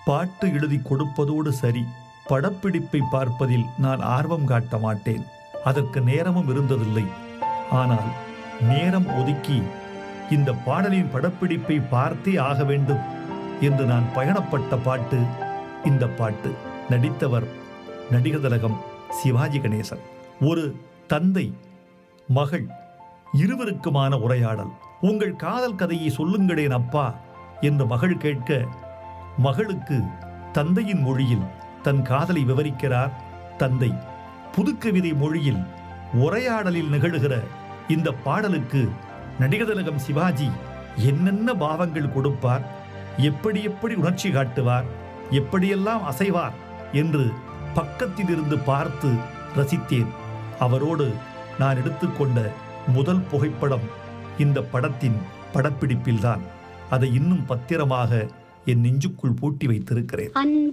பாட்டு எழுதி கொடுப்பதோடு சரி படப்பிடிப்பை பார்ப்பதில் நான் ஆர்வம் காட்ட மாட்டேன் அதற்கு நேரமும் இருந்ததில்லை ஆனால் நேரம் ஒதுக்கி இந்த பாடலின் படப்பிடிப்பை பார்த்தே ஆக வேண்டும் என்று நான் பயணப்பட்ட பாட்டு இந்த பாட்டு நடித்தவர் நடிகர் திலகம் சிவாஜி கணேசன் ஒரு தந்தை மகள் இருவருக்குமான உரையாடல் உங்கள் காதல் கதையை சொல்லுங்களேன் அப்பா என்று மகள் கேட்க மகளுக்கு தந்தையின் மொழியில் தன் காதலை விவரிக்கிறார் தந்தை புதுக்கவிதை மொழியில் உரையாடலில் நிகழுகிற இந்த பாடலுக்கு நடிகர் திலகம் சிவாஜி என்னென்ன பாவங்கள் கொடுப்பார் எப்படி எப்படி உணர்ச்சி காட்டுவார் எப்படியெல்லாம் அசைவார் என்று பக்கத்தில் இருந்து பார்த்து ரசித்தேன் அவரோடு நான் எடுத்துக்கொண்ட முதல் புகைப்படம் இந்த படத்தின் படப்பிடிப்பில்தான் அதை இன்னும் பத்திரமாக என் நெஞ்சுக்குள் பூட்டி வைத்திருக்கிறேன் அன்பு